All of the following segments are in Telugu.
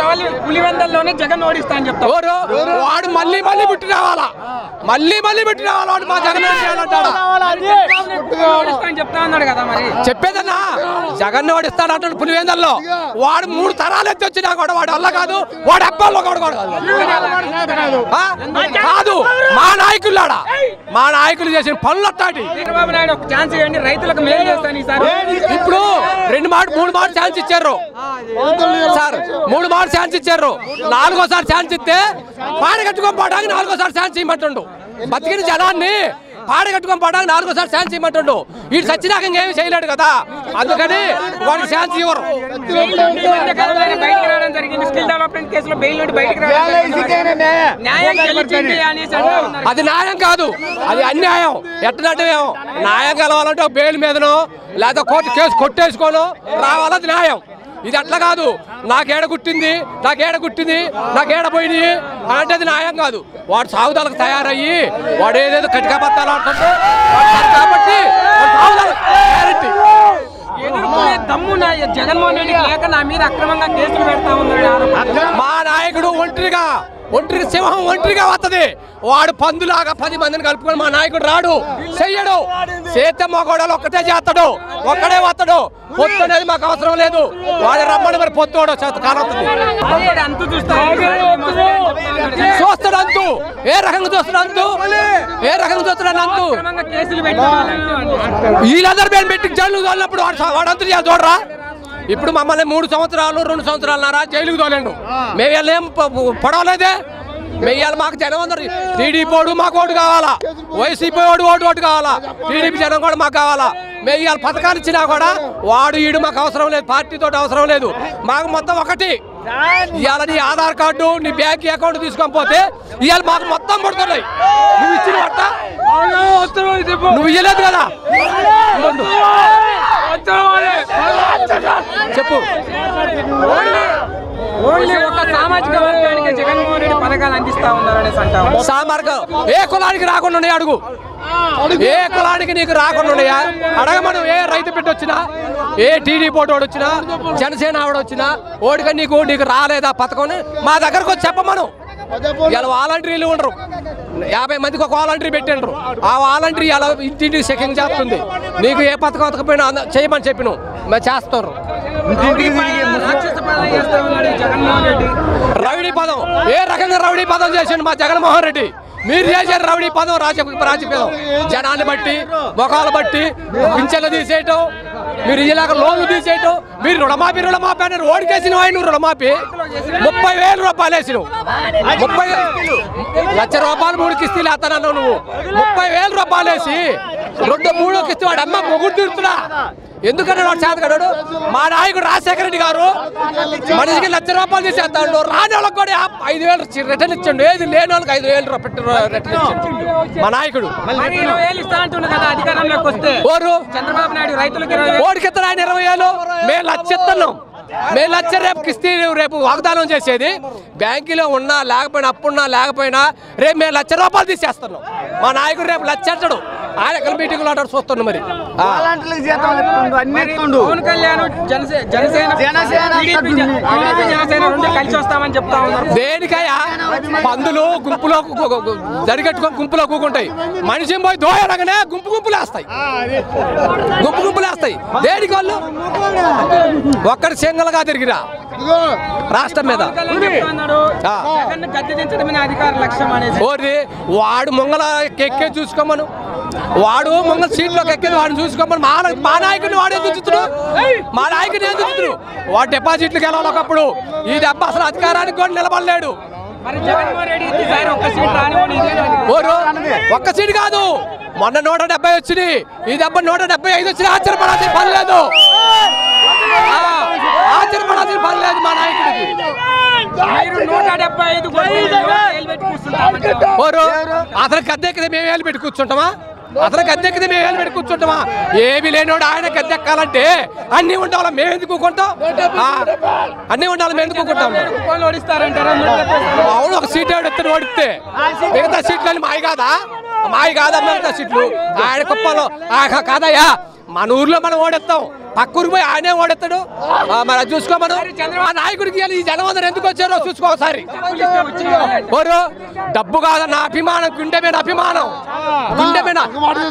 సవాల్ పులివెందల్లోనే జగన్ ఓడిస్తా అని చెప్తావు ఎవరు వాడు మళ్ళీ మళ్ళీ పుట్టి రావాలా మళ్ళీ మళ్ళీ పుట్టి రావాలా వాడు మా జగన్ రెడ్డి చేయాలంటాడు ఓడిస్తా అని చెప్తా ఉన్నాడు కదా మరి చెప్పేదన్నా జగన్ ఓడిస్తాడు అంటాడు పులివేందల్లో వాడు మూడు తరాలు ఎత్తి వచ్చినా కూడా వాడు వల్ల కాదు వాడు అబ్బాల్లో కూడా కూడా కాదు ఆ? కాదు మా నాయకులాడా మా నాయకులు చేసిన పనులు అట్టాటి చంద్రబాబు నాయుడు ఒక ఛాన్స్ ఇవ్వండి రైతులకు మేలు చేస్తాను ఈసారి ఇప్పుడు రెండు మాట మూడు మాట ఛాన్స్ ఇచ్చారు సార్ మూడు మాట ఛాన్స్ ఇచ్చారు నాలుగోసారి ఛాన్స్ ఇస్తే పాడ కట్టుకొని పోవడానికి నాలుగోసారి ఛాన్స్ ఇవ్వమంటుండు బతికిన జనాన్ని పాడ కట్టుకొని పోవడానికి నాలుగోసారి ఛాన్స్ ఇవ్వమంటుండు వీడు సచ్చినాక ఇంకేమి చేయలేడు కదా అందుకని వాడికి ఛాన్స్ ఇవ్వరు బెయిల్ నుండి ఈ మధ్య కాలంలో ఆయన బయటికి రావడం జరిగింది స్కిల్ డెవలప్మెంట్ కేసులో బెయిల్ నుండి బయటికి రావడం జరిగింది. న్యాయం గెలిచింది అనేసి అంటూ ఉన్నారు. అది న్యాయం కాదు అది అన్యాయం ఎట్టనంటే న్యాయం కలవాలంటే ఒక బెయిల్ మీదనో లేదా కోర్టు కేసు కొట్టేసుకోనో రావాలది న్యాయం ఇది అట్లా కాదు నాకేడ కుట్టింది నాకేడ కుట్టింది నాకేడ పోయింది అని అంటే అది న్యాయం కాదు వాడు సాగుదలకు తయారయ్యి వాడు ఏదేదో కటికబత్తాలు ఆడుతుంటే వాడు సరి కాబట్టి వాడు సాగుదలకు గ్యారెంటీ ఎదుర్కొనే దమ్ము నా జగన్మోహన్ రెడ్డి లేక నా మీద అక్రమంగా కేసులు పెడతా ఉన్నాడు ఆరోపణ. మా నాయకుడు ఒంటరిగా ఒంటరి సింహం ఒంటరిగా వస్తది వాడు పందులాగా పది మందిని కలుపుకొని మా నాయకుడు రాడు చెయ్యడు చేత మగోడలు ఒక్కటే చేస్తాడు ఒక్కడే వస్తాడు పొత్తు అనేది మాకు అవసరం లేదు వాడు రమ్మని మరి పొత్తోడు చేత కానొస్తుంది ఒక్కటి అంతు చూస్తా చూస్తాడు అంతు ఏ రకంగా చూస్తాడు అంతు ఏ రకంగా చూస్తున్నాడు అంతు అక్రమంగా కేసులు పెట్టాలి వీళ్ళందరూ మేము పెట్టి జైలు తోలినప్పుడు వాడు వాడంతా చేయాలి చూడరా ఇప్పుడు మమ్మల్ని మూడు సంవత్సరాలు రెండు సంవత్సరాలున్నారా జైలుకు తోలేండు మేము వెళ్ళేం పడవలేదే మెయ్యాలి మాకు జనం అందరు టీడీపీ ఓడు మాకు ఓటు కావాలా వైసీపీ ఓడు ఓటు ఓటు కావాలా టీడీపీ జనం కూడా మాకు కావాలా మేము ఇవాళ పథకాలు ఇచ్చినా కూడా వాడు ఈడు మాకు అవసరం లేదు పార్టీతో అవసరం లేదు మాకు మొత్తం ఒకటి ఇవాళ నీ ఆధార్ కార్డు నీ బ్యాంక్ అకౌంట్ తీసుకొని పోతే ఇవాళ మాకు మొత్తం పడుతున్నాయి నువ్వు ఇచ్చిన పట్ట నువ్వు ఇయ్యలేదు కదా ఉండు. చెప్పు ఓన్లీ ఒక సామాజిక వర్గానికి జగన్మోహన్ రెడ్డి పథకాలు అందిస్తా ఉన్నారనేసి అంటాం సామర్గం ఏ కులానికి రాకుండా ఉన్నాయి అడుగు ఏ కులానికి నీకు రాకుండా ఉన్నాయా అడగమను ఏ రైతు బిడ్డ వచ్చినా ఏ టీడీపీ ఓటు వచ్చినా జనసేన ఆవిడ వచ్చినా ఓడిగా నీకు నీకు రాలేదా పథకం అని మా దగ్గరకు వచ్చి చెప్పమను ఇలా వాలంటీర్లు ఉండరు యాభై మందికి ఒక వాలంటీర్ పెట్టిండ్రు ఆ వాలంటీర్ ఇలా ఇంటింటికి చెకింగ్ చేస్తుంది నీకు ఏ పథకం పథకపోయినా అంద- చేయమని చెప్పిన మేము చేస్తారు రౌడీ పాలన, రాక్షస పాలన చేస్తా ఉన్నాడు ఈ జగన్మోహన్ రెడ్డి రౌడీ పదం ఏ రకంగా రౌడీ పదం చేసిండు మా జగన్మోహన్ రెడ్డి మీరు చేశారు రౌడీ పదం రాజ రాజపదం జనాన్ని బట్టి ముఖాలు బట్టి పింఛన్లు తీసేయటం మీరు ఇలాగ లోన్లు తీసేయటం మీరు రుణమాఫీ రుణమాఫీ అన్నారు ఓడికేసిన వాయి నువ్వు రుణమాఫీ ముప్పై వేలు రూపాయలు వేసినావు ముప్పై లక్ష రూపాయలు మూడు కిస్తీలు వేస్తానన్నావు నువ్వు ముప్పై వేలు రూపాయలు వేసి రెండు మూడు కిస్తీ వాడు అమ్మ మొగుడు తీరుతున్నా ఎందుకంటే వాడు చేతగాడు మా నాయకుడు రాజశేఖర రెడ్డి గారు మనిషికి లక్ష రూపాయలు తీసేస్తాడు రాని వాళ్ళకి కూడా ఐదు వేలు చి- రిటర్న్ ఇచ్చండు ఏది లేని వాళ్ళకి ఐదు వేలు రూ- పెట్టి రూ- రిటర్న్ ఇచ్చాడు మా నాయకుడు మరి ఇరవై వేలు ఇస్తా అంటుండు కదా అధికారంలోకి వస్తే ఓరు చంద్రబాబు నాయుడు రైతులకు ఇరవై వేలు ఓడికిత్తరు ఆయన ఇరవై వేలు మేము లక్ష ఇస్తున్నాం మేము లక్ష రేపు కిస్తీ రేపు వాగ్దానం చేసేది బ్యాంకులో ఉన్నా లేకపోయినా అప్పున్నా లేకపోయినా రేపు మేము లక్ష రూపాయలు తీసేస్తున్నాం మా నాయకుడు రేపు లక్ష ఎత్తడు ఆయన ఎక్కడ మీటింగ్లో అంటాడు చూస్తున్నాం మరి ఆ. వాలంటీర్లకు జీతం ఎత్తుండు అన్ని ఎత్తుండు పవన్ కళ్యాణ్ జనసేన జనసేన జనసేన టీడీపీ జన- టీడీపీ జనసేన రెండు కలిసి వస్తామని చెప్తా ఉన్నారు దేనికయ్యా పందులు గుంపులో గు- గు- గు- దరిగట్టుకొని గుంపులో కూకుంటాయి మనిషిని పోయి దోయనగానే గుంపు గుంపులు వేస్తాయి గుంపు గుంపులు వేస్తాయి దేనికి వాళ్ళు ఒక్కడి సింగల్గా తిరిగిరా రాష్ట్రం మీద పవన్ కళ్యాణ్ చెప్తా ఉన్నాడు ఆ. జగన్ గద్దె దించడమే నా అధికార లక్ష్యం అనేసి ఓరి వాడు ముంగల ఎక్కే చూసుకోమను వాడు ముంగల సీట్లోకి ఎక్కేది వాడిని చూసుకోమని మా నా- మా నాయకుడిని వాడు ఎందుకు చూస్తున్నాడు మా నాయకుడిని ఎందుకు చూస్తున్నాడు వాడు డిపాజిట్లకు వెళ్ళాలి ఒకప్పుడు ఈ దెబ్బ అసలు అధికారానికి కూడా నిలబడలేడు మరి జగన్మోహన్ రెడ్డి ఈసారి ఒక్క సీట్ రానివ్వండి ఇదే నా అధికారం. ఓరు ఒక్క సీట్ కాదు మొన్న నూట డెబ్బై వచ్చినాయి ఈ దెబ్బ నూట డెబ్బై ఐదు వచ్చిన ఆశ్చర్యపడాల్సిన పని లేదు ఆ, ఆశ్చర్యపడాల్సిన పని లేదు మా నాయకుడికి మీరు నూట డెబ్బై ఐదు కొట్టి పెట్టి కూర్చుంటామంటే ఓరు అతను గద్దెక్కితే మేము వేలు పెట్టి కూర్చుంటామా అతను గద్దెక్కితే మేము వేలు పెట్టి కూర్చుంటామా ఏమి లేనివాడు ఆయన గద్దెక్కాలంటే అన్ని ఉండాలి మేము ఎందుకు కూకుంటాం ఆ, అన్ని ఉండాలి మేము ఎందుకు కూకుంటాం వాళ్ళు ఓడిస్తారంటారా నూట డెబ్బై ఐదు? అవును ఒక సీట్ ఎత్తుని ఓడితే మిగతా సీట్లు మాయి కాదా మాయి కాదా మిగతా సీట్లు ఆయన కుప్పలో ఆ, కా- కాదయ్యా మన ఊర్లో మనం ఓడిస్తాం పక్కూరికి పోయి ఆయనే ఓడెత్తాడు ఆ, మరి అది చూసుకోమను ఆ నాయకుడికి ఇవాళ ఈ జనం అందరూ ఎందుకు వచ్చారో చూసుకో ఒకసారి ఓరు డబ్బు కాదన్న అభిమానం గుండె మీద అభిమానం గుండె మీద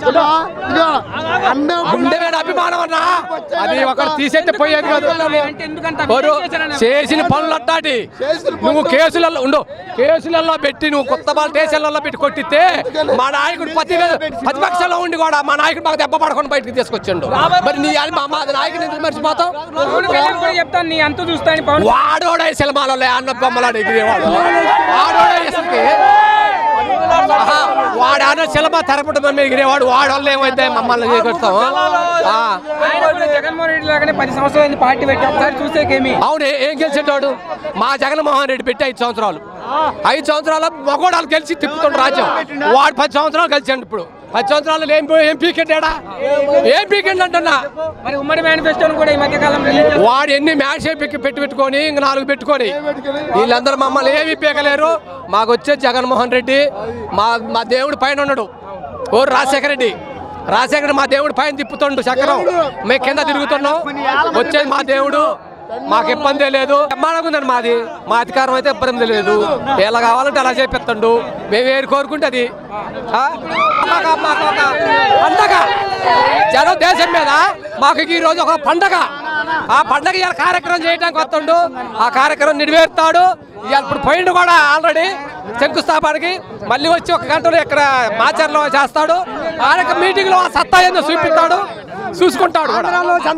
గుండె మీద అభిమానం అన్నా అది ఒకరు తీసేస్తే పోయేది కాదు అంటే ఎందుకంత ఓరు చేశారన్న? చేసిన పనులు అట్టాటి నువ్వు కేసులలో ఉండు కేసులలో పెట్టి నువ్వు కొత్త వాళ్ళ స్టేషన్లలో పెట్టి కొట్టిస్తే మా నాయకుడు ప్రతి ప్రతిపక్షంలో ఉండి కూడా మా నాయకుడు మాకు దెబ్బ పడకుండా బయటకు తీసుకొచ్చిండు మరి నీ అని మా మా నాయకుడిని ఎందుకు మర్చిపోతావు పవన్ కళ్యాణ్ కూడా చెప్తాను నీ అంత చూస్తాను పవన్ వాడోడే సినిమాలో అన్న బొమ్మలాడు ఎగిరేవాడు వాడోడే అసలుకి ఆహా, వాడు అన్న సినిమా తెరపడం మేము ఎగిరేవాడు వాడోళ్ళు ఏమైతే మమ్మల్ని చేకొస్తాం ఆయన కూడా జగన్మోహన్ రెడ్డి లాగానే పది సంవత్సరాలు అయింది పార్టీ పెట్టి ఒకసారి చూసేకేమి అవును ఏ- ఏం గెలిచేటోడు మా జగన్మోహన్ రెడ్డి పెట్టి ఐదు సంవత్సరాలు ఐదు సంవత్సరాలు మగోడాలు గెలిచి తిప్పుతుండు రాజ్యం వాడు పది సంవత్సరాలు గెలిచాడు ఇప్పుడు పది సంవత్సరాలు ఏం ఏం పీకెట్టాడా ఏం పీకెండ్ అంటున్నా మరి ఉమ్మడి మేనిఫెస్టోను కూడా ఈ మధ్య కాలం రిలీజ్ చేస్తారు. వాడు ఎన్ని మ్యాచ్ పెట్టి పెట్టి పెట్టుకొని ఇంక నాలుగు పెట్టుకొని వీళ్ళందరూ మమ్మల్ని ఏమీ పీకలేరు మాకు వచ్చే జగన్మోహన్ రెడ్డి మా మా దేవుడి పైన ఉన్నాడు ఓ రాజశేఖర రెడ్డి రాజశేఖర రెడ్డి మా దేవుడి పైన తిప్పుతుండు చక్రం మేము కింద తిరుగుతున్నాం వచ్చేది మా దేవుడు మాకు ఇబ్బంది లేదు బ్రహ్మాండంగా ఉందండి మాది మా అధికారం అయితే ఇబ్బంది లేదు ఎలా కావాలంటే అలా చేపిస్తుండు మేము ఏది కోరుకుంటే అది ఆ? మాకు- మాకు ఒక పండగ జనం దేశం మీద మాకు ఈ రోజు ఒక పండగ ఆ పండగ ఇవాళ కార్యక్రమం చేయడానికి వస్తుండు ఆ కార్యక్రమం నెరవేరుతాడు ఇవాళ ఇప్పుడు పోయిండు కూడా ఆల్రెడీ శంకుస్థాపనకి మళ్ళీ వచ్చి ఒక గంటలో ఇక్కడ మాచర్లో చేస్తాడు ఆ యొక్క మీటింగ్ లో ఆ సత్తా ఏందో చూపిస్తాడు చూసుకుంటాడు కూడా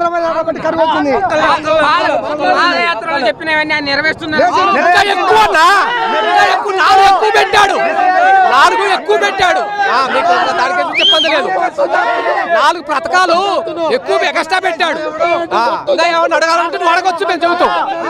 పాద- పాదయాత్రలో చెప్పినవన్నీ ఆయన నెరవేరుస్తున్నారు ఇంకా ఎక్కువ అన్నా. ఇంకా ఎక్కువ నాలుగు ఎక్కువ పెట్టాడు నాలుగు ఎక్కువ పెట్టాడు ఆ, మీకు దానికి ఎందుకు చెప్పంది లేదు నాలుగు పథకాలు ఎక్కువ ఎక్స్ట్రా పెట్టాడు ఆ, ఇంకా ఏమన్నా అడగాలంటే నువ్వు అడగొచ్చు మేము చెబుతాం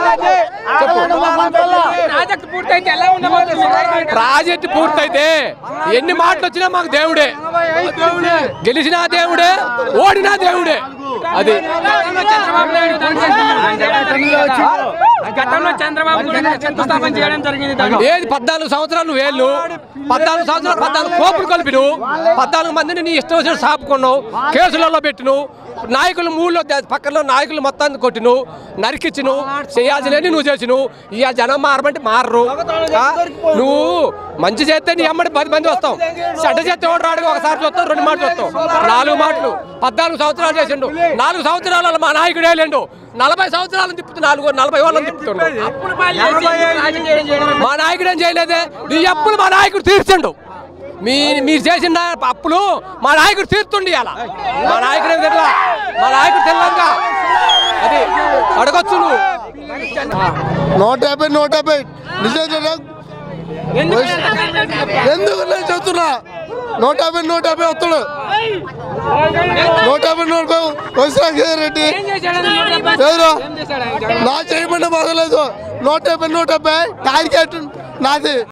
ప్రాజెక్ట్ పూర్తయితే ఎలా ఉండబోతుంది ప్రాజెక్ట్ పూర్తయితే ఎన్ని మాటలు వచ్చినా మాకు దేవుడే గెలిచినా దేవుడే ఓడినా దేవుడే అది గతంలో చంద్రబాబు నాయుడు దాన్ని చేస్తున్నారు. గతంలో చంద్రబాబు కూడా శంకుస్థాపన చేయడం జరిగింది దాన్ని. ఏది పద్నాలుగు సంవత్సరాలు వేళ్ళు పద్నాలుగు సంవత్సరాలు పద్నాలుగు కోపులు కలిపి నువ్వు పద్నాలుగు మందిని నీ ఇష్టం వచ్చిన సాపుకున్నావు కేసులలో పెట్టిను నాయకులు మూడులో ద- పక్కన నాయకులు మొత్తాన్ని కొట్టిను నరికిచ్చిను చేయాల్సినవి నువ్వు చేసిను ఇక జనం మారమంటే మారరు ఆ? నువ్వు మంచి చేస్తే నీ అమ్మడి పది మంది వస్తాం చెడ్డ చేస్తే ఒకటి రాడు ఒకసారి చూస్తాం రెండు మాటలు వస్తాం నాలుగు మాటలు పద్నాలుగు సంవత్సరాలు చేసిండు నాలుగు సంవత్సరాలలో మా నాయకుడే లేండు నలభై సంవత్సరాలను తిప్పుతూ నాలుగు నలభై వాళ్ళని తిప్పుతుండు అప్పుడు పాలు చేసి రాజకీయం చేయడం మా నాయకుడు ఏం చేయలేదే నీ అప్పులు మా నాయకుడు తీర్చండు మీ మీరు చేసిన అప్పులు మా నాయకుడు తీర్తుండి అలా మా నాయకుడు ఏం తెలియదా మా నాయకుడు తెలియదుగా అది అడగొచ్చు నువ్వు నూట యాభై నూట యాభై నిజం చెప్పు. ఎందుకు నేను చెప్తున్నా నూట యాభై నూట యాభై వస్తాడు నూట యాభై నూట యాభై వస్తాడు రెడ్డి ఏం చేశాడని నూట డెబ్బై- ఎవరు ఏం చేశాడు ఆయన? నా చేయమంటే మొదలేదు నూట యాభై నూట యాభై టార్గెట్ నాది